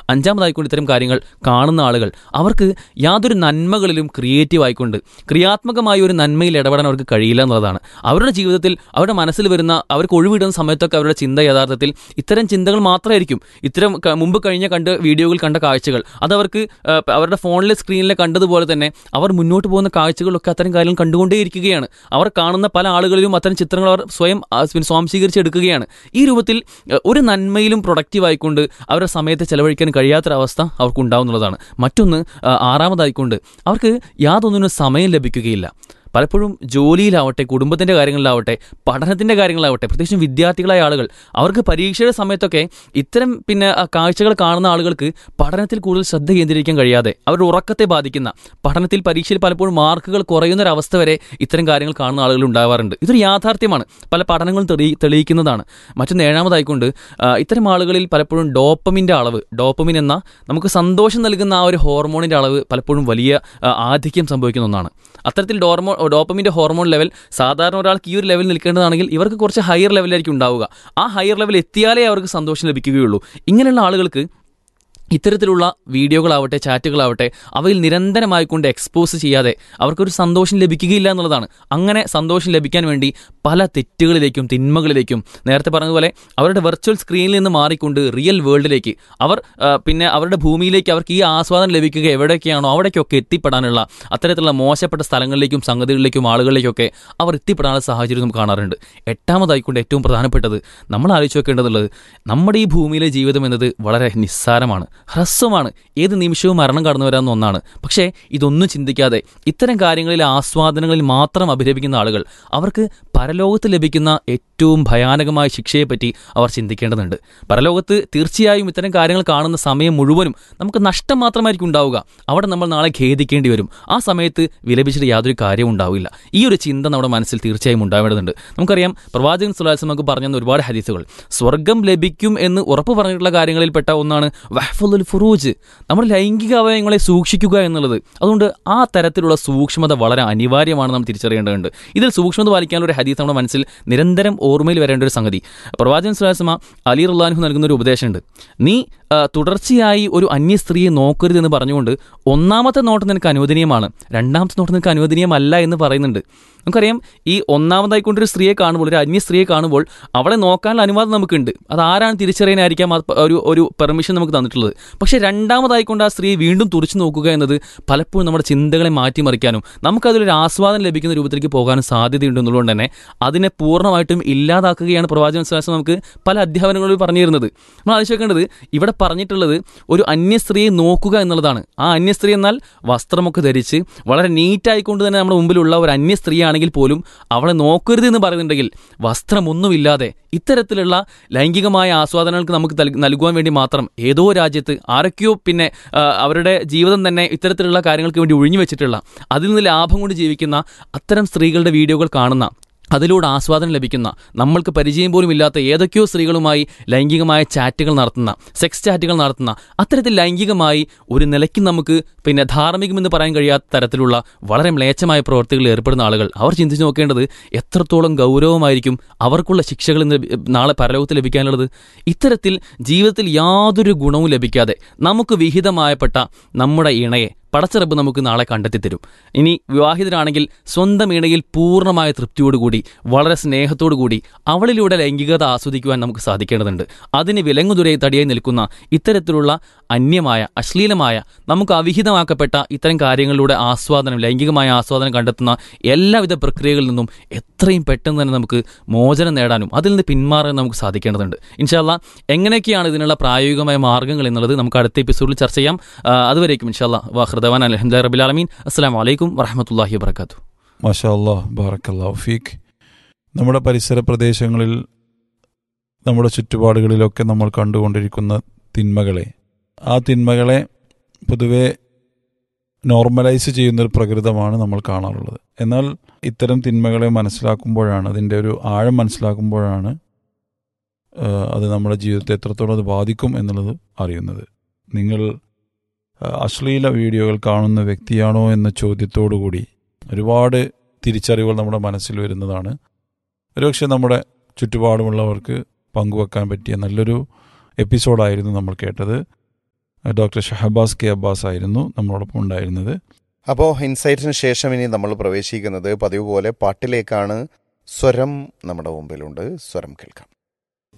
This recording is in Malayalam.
അഞ്ചാമതായിക്കൊണ്ട് ഇത്തരം കാര്യങ്ങൾ കാണുന്ന ആളുകൾ അവർക്ക് യാതൊരു നന്മകളിലും ക്രിയേറ്റീവ് ആയിക്കൊണ്ട് ക്രിയാത്മകമായ ഒരു നന്മയിൽ ഇടപെടാൻ അവർക്ക് കഴിയില്ല എന്നുള്ളതാണ് അവരുടെ ജീവിതത്തിൽ അവരുടെ മനസ്സിൽ വരുന്ന അവർക്ക് ഒഴിവിടുന്ന സമയത്തൊക്കെ അവരുടെ ചിന്ത യഥാർത്ഥത്തിൽ ഇത്തരം ചിന്തകൾ മാത്രമായിരിക്കും ഇത്തരം ക- മുമ്പ് കഴിഞ്ഞ കണ്ട വീഡിയോകൾ കണ്ട കാഴ്ചകൾ അതവർക്ക് ആ, അവരുടെ ഫോണിലെ സ്ക്രീനിൽ കണ്ടതുപോലെ തന്നെ അവർ മുന്നോട്ട് പോകുന്ന കാഴ്ചകളൊക്കെ അത്തരം കാര്യങ്ങൾ കണ്ടുകൊണ്ടേയിരിക്കുകയാണ് അവർ കാണുന്ന പല ആളുകളിലും അത്തരം ചിത്രങ്ങൾ അവർ സ്വയം ആ, പിന്നെ സ്വാംശീകരിച്ചെടുക്കുകയാണ് ഈ രൂപത്തിൽ ആ, ഒരു നന്മയിലും പ്രൊഡക്റ്റീവ് ആയിക്കൊണ്ട് അവരുടെ സമയത്ത് ചെലവഴിക്കാൻ കഴിയാത്തൊരവസ്ഥ അവർക്ക് ഉണ്ടാവുന്നുള്ളതാണ് മറ്റൊന്ന് ആ, ആറാമതായിക്കൊണ്ട് അവർക്ക് യാതൊന്നിനും സമയം ലഭിക്കുകയില്ല പലപ്പോഴും ജോലിയിലാവട്ടെ കുടുംബത്തിൻ്റെ കാര്യങ്ങളിലാവട്ടെ പഠനത്തിൻ്റെ കാര്യങ്ങളിലാവട്ടെ പ്രത്യേകിച്ചും വിദ്യാർത്ഥികളായ ആളുകൾ അവർക്ക് പരീക്ഷയുടെ സമയത്തൊക്കെ ഇത്തരം പിന്നെ ആ, കാഴ്ചകൾ കാണുന്ന ആളുകൾക്ക് പഠനത്തിൽ കൂടുതൽ ശ്രദ്ധ കേന്ദ്രീകരിക്കാൻ കഴിയാതെ അവരുടെ ഉറക്കത്തെ ബാധിക്കുന്ന പഠനത്തിൽ പരീക്ഷയിൽ പലപ്പോഴും മാർക്കുകൾ കുറയുന്ന ഒരു അവസ്ഥ വരെ ഇത്തരം കാര്യങ്ങൾ കാണുന്ന ആളുകൾ ഉണ്ടാവാറുണ്ട് ഇതൊരു യാഥാർത്ഥ്യമാണ് പല പഠനങ്ങളും തെളി തെളിയിക്കുന്നതാണ് മറ്റൊന്ന് ഏഴാമതായിക്കൊണ്ട് ആ, ഇത്തരം ആളുകളിൽ പലപ്പോഴും ഡോപ്പമിൻ്റെ അളവ് ഡോപ്പമിൻ എന്ന നമുക്ക് സന്തോഷം നൽകുന്ന ആ ഒരു ഹോർമോണിൻ്റെ അളവ് പലപ്പോഴും വലിയ ആ, ആധിക്യം സംഭവിക്കുന്ന ഒന്നാണ് അത്തരത്തിൽ ഡോർമോ ഡോപ്പമിൻ്റെ ഹോർമോൺ ലെവൽ സാധാരണ ഒരാൾക്ക് ഈ ഒരു ലെവൽ നിൽക്കേണ്ടതാണെങ്കിൽ ഇവർക്ക് കുറച്ച് ഹയർ ലെവലിലായിരിക്കും ഉണ്ടാവുക ആ ഹയർ ലെവൽ എത്തിയാലേ അവർക്ക് സന്തോഷം ലഭിക്കുകയുള്ളൂ ഇങ്ങനെയുള്ള ആളുകൾക്ക് ഇത്തരത്തിലുള്ള വീഡിയോകളാവട്ടെ ചാറ്റുകളാവട്ടെ അവയിൽ നിരന്തരമായിക്കൊണ്ട് എക്സ്പോസ് ചെയ്യാതെ അവർക്കൊരു സന്തോഷം ലഭിക്കുകയില്ല എന്നുള്ളതാണ് അങ്ങനെ സന്തോഷം ലഭിക്കാൻ വേണ്ടി പല തെറ്റുകളിലേക്കും തിന്മകളിലേക്കും നേരത്തെ പറഞ്ഞതുപോലെ അവരുടെ വെർച്വൽ സ്ക്രീനിൽ നിന്ന് മാറിക്കൊണ്ട് റിയൽ വേൾഡിലേക്ക് അവർ ആ, പിന്നെ അവരുടെ ഭൂമിയിലേക്ക് അവർക്ക് ഈ ആസ്വാദനം ലഭിക്കുക എവിടെയൊക്കെയാണോ അവിടേക്കൊക്കെ എത്തിപ്പെടാനുള്ള അത്തരത്തിലുള്ള മോശപ്പെട്ട സ്ഥലങ്ങളിലേക്കും സംഗതികളിലേക്കും ആളുകളിലേക്കൊക്കെ അവർ എത്തിപ്പെടാനുള്ള സാഹചര്യം നമുക്ക് കാണാറുണ്ട് എട്ടാമതായിക്കൊണ്ട് ഏറ്റവും പ്രധാനപ്പെട്ടത് നമ്മൾ ആലോചിച്ച് വെക്കേണ്ടതുള്ളത് നമ്മുടെ ഈ ഭൂമിയിലെ ജീവിതം എന്നത് വളരെ നിസ്സാരമാണ് ഹ്രസ്വമാണ് ഏത് നിമിഷവും മരണം കടന്നു വരാവുന്ന ഒന്നാണ് പക്ഷേ ഇതൊന്നും ചിന്തിക്കാതെ ഇത്തരം കാര്യങ്ങളിൽ ആസ്വാദനങ്ങളിൽ മാത്രം അഭിലപിക്കുന്ന ആളുകൾ അവർക്ക് പരലോകത്ത് ലഭിക്കുന്ന ഏറ്റവും ഭയാനകമായ ശിക്ഷയെപ്പറ്റി അവർ ചിന്തിക്കേണ്ടതുണ്ട് പരലോകത്ത് തീർച്ചയായും ഇത്തരം കാര്യങ്ങൾ കാണുന്ന സമയം മുഴുവനും നമുക്ക് നഷ്ടം മാത്രമായിരിക്കും ഉണ്ടാവുക അവിടെ നമ്മൾ നാളെ ഖേദിക്കേണ്ടി വരും ആ സമയത്ത് വിലപിച്ചിട്ട് യാതൊരു കാര്യവും ഉണ്ടാവില്ല ഈ ഒരു ചിന്ത നമ്മുടെ മനസ്സിൽ തീർച്ചയായും ഉണ്ടാവേണ്ടതുണ്ട് നമുക്കറിയാം പ്രവാചകൻ സുലാസ് നമുക്ക് പറഞ്ഞ ഒരുപാട് ഹദീസുകൾ സ്വർഗം ലഭിക്കും എന്ന് ഉറപ്പ് പറഞ്ഞിട്ടുള്ള കാര്യങ്ങളിൽപ്പെട്ട ഒന്നാണ് വഹഫുൽ ഫുറൂജ് നമ്മൾ ലൈംഗിക അവയവങ്ങളെ സൂക്ഷിക്കുക എന്നുള്ളത് അതുകൊണ്ട് ആ തരത്തിലുള്ള സൂക്ഷ്മത വളരെ അനിവാര്യമാണ് നാം തിരിച്ചറിയേണ്ടതുണ്ട് ഇതിൽ സൂക്ഷ്മത പാലിക്കാനുള്ള ഒരു ഹദീസ് നമ്മുടെ മനസ്സിൽ നിരന്തരം ഓർമ്മയിൽ വരേണ്ട ഒരു സംഗതി പ്രവാചകൻ സുലാസ്മ അലി റുല്ലാൻഹു നൽകുന്ന ഒരു ഉപദേശമുണ്ട് നീ ആ, തുടർച്ചയായി ഒരു അന്യ സ്ത്രീയെ നോക്കരുതെന്ന് പറഞ്ഞുകൊണ്ട് ഒന്നാമത്തെ നോട്ടം നിനക്ക് അനുവദനീയമാണ് രണ്ടാമത്തെ നോട്ടം നിനക്ക് അനുവദനീയമല്ല എന്ന് പറയുന്നുണ്ട് നമുക്കറിയാം ഈ ഒന്നാമതായിക്കൊണ്ടൊരു സ്ത്രീയെ കാണുമ്പോൾ ഒരു അന്യ സ്ത്രീയെ കാണുമ്പോൾ അവളെ നോക്കാനുള്ള അനുവാദം നമുക്കുണ്ട് അത് ആരാണ് തിരിച്ചറിയാനായിരിക്കാം അത് ഒരു ഒരു പെർമിഷൻ നമുക്ക് തന്നിട്ടുള്ളത് പക്ഷേ രണ്ടാമതായിക്കൊണ്ട് ആ സ്ത്രീയെ വീണ്ടും തുറച്ചു നോക്കുക എന്നത് പലപ്പോഴും നമ്മുടെ ചിന്തകളെ മാറ്റിമറിക്കാനും നമുക്കതിലൊരു ആസ്വാദനം ലഭിക്കുന്ന രൂപത്തിലേക്ക് പോകാനും സാധ്യതയുണ്ട് എന്നുള്ളതുകൊണ്ട് തന്നെ അതിനെ പൂർണ്ണമായിട്ടും ഇല്ലാതാക്കുകയാണ് പ്രവാചകൻ വിശ്വാസം നമുക്ക് പല അധ്യാപനങ്ങളിൽ പറഞ്ഞിരുന്നത് നമ്മൾ ആലോചിക്കേണ്ടത് ഇവിടെ പറഞ്ഞിട്ടുള്ളത് ഒരു അന്യ സ്ത്രീയെ നോക്കുക എന്നുള്ളതാണ് ആ അന്യ സ്ത്രീ എന്നാൽ വസ്ത്രമൊക്കെ ധരിച്ച് വളരെ നീറ്റായിക്കൊണ്ട് തന്നെ നമ്മുടെ മുമ്പിലുള്ള ഒരു അന്യ സ്ത്രീയാണെങ്കിൽ പോലും അവളെ നോക്കരുത് എന്ന് പറയുന്നുണ്ടെങ്കിൽ വസ്ത്രമൊന്നുമില്ലാതെ ഇത്തരത്തിലുള്ള ലൈംഗികമായ ആസ്വാദനങ്ങൾക്ക് നമുക്ക് തൽ- നൽകുവാൻ വേണ്ടി മാത്രം ഏതോ രാജ്യത്ത് ആരൊക്കെയോ പിന്നെ ആ, അവരുടെ ജീവിതം തന്നെ ഇത്തരത്തിലുള്ള കാര്യങ്ങൾക്ക് വേണ്ടി ഒഴിഞ്ഞു വെച്ചിട്ടുള്ള അതിൽ നിന്ന് ലാഭം കൊണ്ട് ജീവിക്കുന്ന അത്തരം സ്ത്രീകളുടെ വീഡിയോകൾ കാണുന്ന അതിലൂടെ ആസ്വാദനം ലഭിക്കുന്ന നമ്മൾക്ക് പരിചയം പോലും ഇല്ലാത്ത ഏതൊക്കെയോ സ്ത്രീകളുമായി ലൈംഗികമായ ചാറ്റുകൾ നടത്തുന്ന സെക്സ് ചാറ്റുകൾ നടത്തുന്ന അത്തരത്തിൽ ലൈംഗികമായി ഒരു നിലയ്ക്ക് നമുക്ക് പിന്നെ ധാർമ്മികമെന്ന് പറയാൻ കഴിയാത്ത തരത്തിലുള്ള വളരെ മ്ലേച്ഛമായ പ്രവർത്തികളിൽ ഏർപ്പെടുന്ന ആളുകൾ അവർ ചിന്തിച്ചു നോക്കേണ്ടത് എത്രത്തോളം ഗൗരവമായിരിക്കും അവർക്കുള്ള ശിക്ഷകൾ ഇന്ന് നാളെ പരലോകത്ത് ലഭിക്കാനുള്ളത് ഇത്തരത്തിൽ ജീവിതത്തിൽ യാതൊരു ഗുണവും ലഭിക്കാതെ നമുക്ക് വിഹിതമായപ്പെട്ട നമ്മുടെ ഇണയെ പടച്ചിറപ്പ് നമുക്ക് നാളെ കണ്ടെത്തി തരും ഇനി വിവാഹിതരാണെങ്കിൽ സ്വന്തം ഇണയിൽ പൂർണ്ണമായ തൃപ്തിയോടുകൂടി വളരെ സ്നേഹത്തോടു കൂടി അവളിലൂടെ ലൈംഗികത ആസ്വദിക്കുവാൻ നമുക്ക് സാധിക്കേണ്ടതുണ്ട് അതിന് വിലങ്ങുതുരയെ തടിയായി നിൽക്കുന്ന ഇത്തരത്തിലുള്ള അന്യമായ അശ്ലീലമായ നമുക്ക് അവിഹിതമാക്കപ്പെട്ട ഇത്തരം കാര്യങ്ങളിലൂടെ ആസ്വാദനം ലൈംഗികമായ ആസ്വാദനം കണ്ടെത്തുന്ന എല്ലാവിധ പ്രക്രിയകളിൽ നിന്നും എത്രയും പെട്ടെന്ന് തന്നെ നമുക്ക് മോചനം നേടാനും അതിൽ നിന്ന് പിന്മാറാൻ നമുക്ക് സാധിക്കേണ്ടതുണ്ട് ഇൻഷാല്ല എങ്ങനെയൊക്കെയാണ് ഇതിനുള്ള പ്രായോഗികമായ മാർഗ്ഗങ്ങൾ എന്നുള്ളത് നമുക്ക് അടുത്ത എപ്പിസോഡിൽ ചർച്ച ചെയ്യാം ആ, അതുവരേക്കും ഇൻഷാല്ല വാഹൃദവാൻ അലഹമ്മദ് റബിലാലമീൻ അസ്സാം വലൈക്കും വറഹമത്തല്ലാഹി വാബർക്കാത്തു മാഷാ അല്ലാ ബാറക്കല്ലാ ഫീക്ക് നമ്മുടെ പരിസര പ്രദേശങ്ങളിൽ നമ്മുടെ ചുറ്റുപാടുകളിലൊക്കെ നമ്മൾ കണ്ടുകൊണ്ടിരിക്കുന്ന തിന്മകളെ ആ തിന്മകളെ പൊതുവെ നോർമലൈസ് ചെയ്യുന്നൊരു പ്രകൃതമാണ് നമ്മൾ കാണാറുള്ളത് എന്നാൽ ഇത്തരം തിന്മകളെ മനസ്സിലാക്കുമ്പോഴാണ് അതിൻ്റെ ഒരു ആഴം മനസ്സിലാക്കുമ്പോഴാണ് ആ, അത് നമ്മുടെ ജീവിതത്തെ എത്രത്തോളം അത് ബാധിക്കും എന്നുള്ളത് അറിയുന്നത് നിങ്ങൾ ആ, അശ്ലീല വീഡിയോകൾ കാണുന്ന വ്യക്തിയാണോ എന്ന ചോദ്യത്തോടു കൂടി ഒരുപാട് തിരിച്ചറിവുകൾ നമ്മുടെ മനസ്സിൽ വരുന്നതാണ് ഒരുപക്ഷെ നമ്മുടെ ചുറ്റുപാടുമുള്ളവർക്ക് പങ്കുവെക്കാൻ പറ്റിയ നല്ലൊരു എപ്പിസോഡായിരുന്നു നമ്മൾ കേട്ടത് ഡോക്ടർ ഷഹബാസ് കെ അബ്ബാസ് ആയിരുന്നു നമ്മളോടൊപ്പം ഉണ്ടായിരുന്നത് അപ്പോൾ ഇൻസൈറ്റിന് ശേഷം ഇനി നമ്മൾ പ്രവേശിക്കുന്നത് പതിവ് പോലെ പാട്ടിലേക്കാണ് സ്വരം നമ്മുടെ മുമ്പിലുണ്ട് സ്വരം കേൾക്കാം